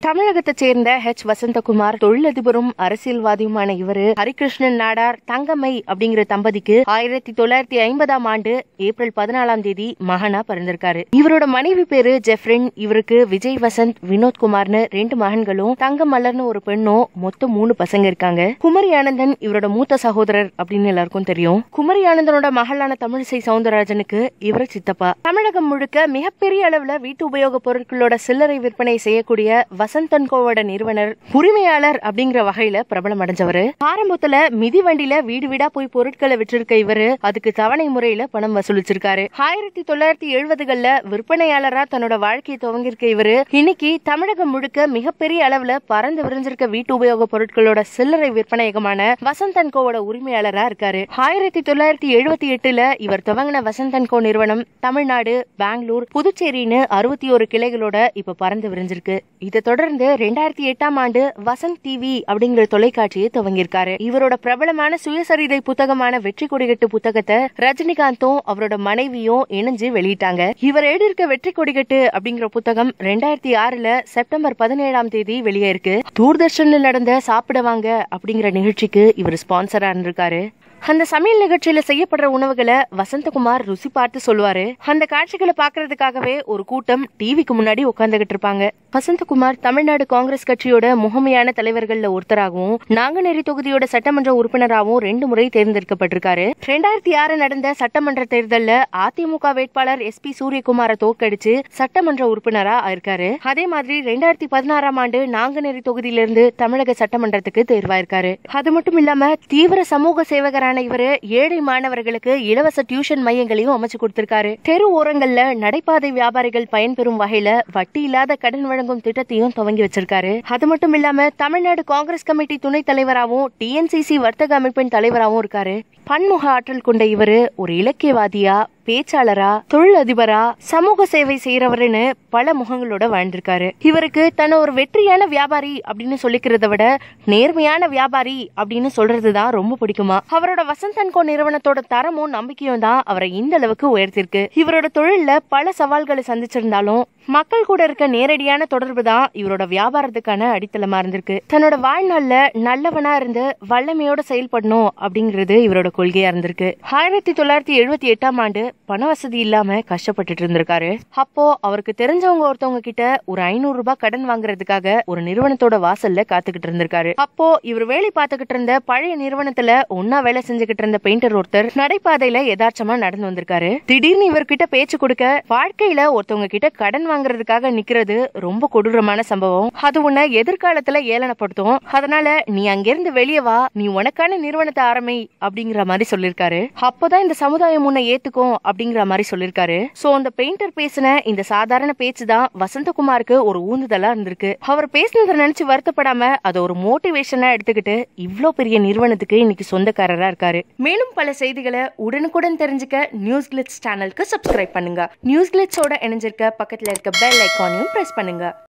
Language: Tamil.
தமிழகத்தைச் சேர்ந்த ஹெச் வசந்தகுமார் தொழிலதிபரும் அரசியல்வாதியுமான இவரு ஹரிகிருஷ்ணன் நாடார் தங்கம்மை அப்படிங்கிற தம்பதிக்கு ஆயிரத்தி தொள்ளாயிரத்தி ஐம்பதாம் ஆண்டு ஏப்ரல் பதினாலாம் தேதி மகனா பிறந்திருக்காரு இவரோட மனைவி பேரு ஜெஃப்ரின் இவருக்கு விஜய் வசந்த் வினோத்குமார்னு ரெண்டு மகன்களும் தங்க மலர்னு ஒரு பெண்ணும் மொத்தம் மூணு பசங்க இருக்காங்க குமரி ஆனந்தன் இவரோட மூத்த சகோதரர் அப்படின்னு எல்லாருக்கும் தெரியும் குமரி ஆனந்தனோட மகளான தமிழிசை சவுந்தரராஜனுக்கு இவர் சித்தப்பா தமிழகம் முழுக்க மிகப்பெரிய அளவுல வீட்டு உபயோக பொருட்களோட சில்லறை விற்பனை செய்யக்கூடிய வசந்தன் கோவோட நிறுவனர் உரிமையாளர் அப்படிங்கிற வகையில பிரபலம் அடைஞ்சவரு ஆரம்பத்துல மிதி வண்டியில வீடு வீடா போய் பொருட்களை விற்றிருக்க இவரு அதுக்கு தவணை முறையில பணம் வசூலிச்சிருக்காரு ஆயிரத்தி தொள்ளாயிரத்தி எழுபதுகள்ல விற்பனையாளரா தன்னோட வாழ்க்கையை துவங்கியிருக்க இவரு இன்னைக்கு தமிழகம் முழுக்க மிகப்பெரிய அளவுல பறந்து விரிஞ்சிருக்க வீட்டு உபயோக பொருட்களோட சில்லறை விற்பனையகமான வசந்தன் கோவோட உரிமையாளரா இருக்காரு ஆயிரத்தி தொள்ளாயிரத்தி எழுபத்தி எட்டுல இவர் துவங்கின வசந்தன் கோ நிறுவனம் தமிழ்நாடு பெங்களூர் புதுச்சேரின்னு அறுபத்தி ஒரு கிளைகளோட இப்ப பறந்து விரிஞ்சிருக்கு இதை தொடர்ந்து ரெண்டாயிரத்தி எட்டாம் ஆண்டு வசந்த் டிவி அப்படிங்கிற தொலைக்காட்சியை துவங்கியிருக்காரு இவரோட பிரபலமான சுயசரிதை புத்தகமான வெற்றி கொடிகட்டு புத்தகத்தை ரஜினிகாந்தும் அவரோட மனைவியும் இணைஞ்சு வெளியிட்டாங்க இவர் எழுதியிருக்க வெற்றி கொடிகட்டு அப்படிங்கிற புத்தகம் ரெண்டாயிரத்தி ஆறுல செப்டம்பர் பதினேழாம் தேதி வெளியாயிருக்கு தூர்தர்ஷன்ல நடந்த சாப்பிட வாங்க அப்படிங்கிற நிகழ்ச்சிக்கு இவர் ஸ்பான்சரா இருந்திருக்காரு அந்த சமையல் நிகழ்ச்சியில செய்யப்படுற உணவுகளை வசந்தகுமார் ருசி பார்த்து சொல்லுவாரு அந்த காட்சிகளை பாக்குறதுக்காகவே ஒரு கூட்டம் டிவிக்கு முன்னாடி உட்கார்ந்துகிட்டு இருப்பாங்க வசந்தகுமார் தமிழ்நாடு காங்கிரஸ் கட்சியோட முகமையான தலைவர்கள்ல ஒருத்தராகவும் நாங்குநேரி தொகுதியோட சட்டமன்ற உறுப்பினராகவும் ரெண்டு முறை தேர்ந்தெடுக்கப்பட்டிருக்காரு ரெண்டாயிரத்தி ஆறு நடந்த சட்டமன்ற தேர்தல்ல அதிமுக வேட்பாளர் எஸ் பி சூரியகுமாரை தோற்கடிச்சு சட்டமன்ற உறுப்பினரா ஆயிருக்காரு அதே மாதிரி ரெண்டாயிரத்தி பதினாறாம் ஆண்டு நாங்குநேரி தொகுதியிலிருந்து தமிழக சட்டமன்றத்துக்கு தேர்வாயிருக்காரு அது மட்டும் இல்லாம தீவிர சமூக சேவகரான இவரு ஏழை மாணவர்களுக்கு இலவச டியூஷன் மையங்களையும் அமைச்சு கொடுத்திருக்காரு தெரு ஓரங்கள்ல நடைபாதை வியாபாரிகள் பயன்பெறும் வகையில வட்டி இல்லாத கடன் வழங்கும் திட்டத்தையும் துவங்கி வச்சிருக்காரு அது மட்டும் இல்லாம தமிழ்நாடு காங்கிரஸ் கமிட்டி துணைத் தலைவராகவும் டிஎன்சிசி வர்த்தக அமைப்பின் தலைவராகவும் இருக்காரு பன்முக ஆற்றல் கொண்ட இவரு ஒரு இலக்கியவாதியா பேச்சாளரா தொழிலதிபரா சமூக சேவை செய்யறவருன்னு பல முகங்களோட வாழ்ந்திருக்காரு இவருக்கு தன்னை ஒரு வெற்றியான வியாபாரி அப்படின்னு சொல்லிக்கிறத விட நேர்மையான வியாபாரி அப்படின்னு சொல்றதுதான் ரொம்ப பிடிக்குமா அவரோட வசந்தன்கோ நிறுவனத்தோட தரமும் நம்பிக்கையும் தான் அவரை இந்த அளவுக்கு உயர்த்திருக்கு இவரோட தொழில்ல பல சவால்களை சந்திச்சிருந்தாலும் மக்கள் கூட இருக்க நேரடியான தொடர்பு தான் இவரோட வியாபாரத்துக்கான அடித்தளமா இருந்திருக்கு தன்னோட வாழ்நாள்ல நல்லவனா இருந்து வல்லமையோட செயல்படணும் அப்படிங்கிறது இவரோட கொள்கையா இருந்திருக்கு ஆயிரத்தி தொள்ளாயிரத்தி எழுபத்தி எட்டாம் ஆண்டு பண வசதி இல்லாம கஷ்டப்பட்டுட்டு இருந்திருக்காரு அப்போ அவருக்கு தெரிஞ்சவங்க ஒருத்தவங்க கிட்ட ஒரு ஐநூறு ரூபாய் கடன் வாங்குறதுக்காக ஒரு நிறுவனத்தோட வாசல்ல காத்துக்கிட்டு இருந்திருக்காரு அப்போ இவர் வேலை பார்த்துக்கிட்டு இருந்த பழைய நிறுவனத்துல ஒன்னா வேலை செஞ்சுக்கிட்டு இருந்த பெயிண்டர் ஒருத்தர் நடைபாதையில யதார்த்தமா நடந்து வந்திருக்காரு திடீர்னு இவர்கிட்ட பேச்சு கொடுக்க வாழ்க்கையில ஒருத்தவங்க கிட்ட கடன் வாங்குறதுக்காக நிக்கிறது ரொம்ப கொடூரமான சம்பவம் அது உன்னை எதிர்காலத்துல ஏளனப்படுத்தும் அதனால நீ அங்கிருந்து வெளியே வா நீ உனக்கான நிறுவனத்தை ஆரம்பி அப்படிங்கிற மாதிரி சொல்லிருக்காரு அப்போதான் இந்த சமுதாயம் உன்னை ஏத்துக்கும் அப்படிங்கிற மாதிரி சொல்லிருக்காரு சோ அந்த பெயிண்டர் பேசின இந்த சாதாரண பேச்சு தான் வசந்தகுமாருக்கு ஒரு ஊந்துதலா இருந்திருக்கு அவர் பேசினதை நினைச்சு வருத்தப்படாம அதை ஒரு மோட்டிவேஷனா எடுத்துக்கிட்டு இவ்ளோ பெரிய நிறுவனத்துக்கு இன்னைக்கு சொந்தக்காரரா இருக்காரு மேலும் பல செய்திகளை உடனுக்குடன் தெரிஞ்சுக்க நியூஸ் கிளிட்ஸ் சேனலுக்கு சப்ஸ்கிரைப் பண்ணுங்க நியூஸ் கிளிட்ஸோட இணைஞ்சிருக்க பக்கத்துல இருக்க பெல் ஐக்கானையும் பிரஸ் பண்ணுங்க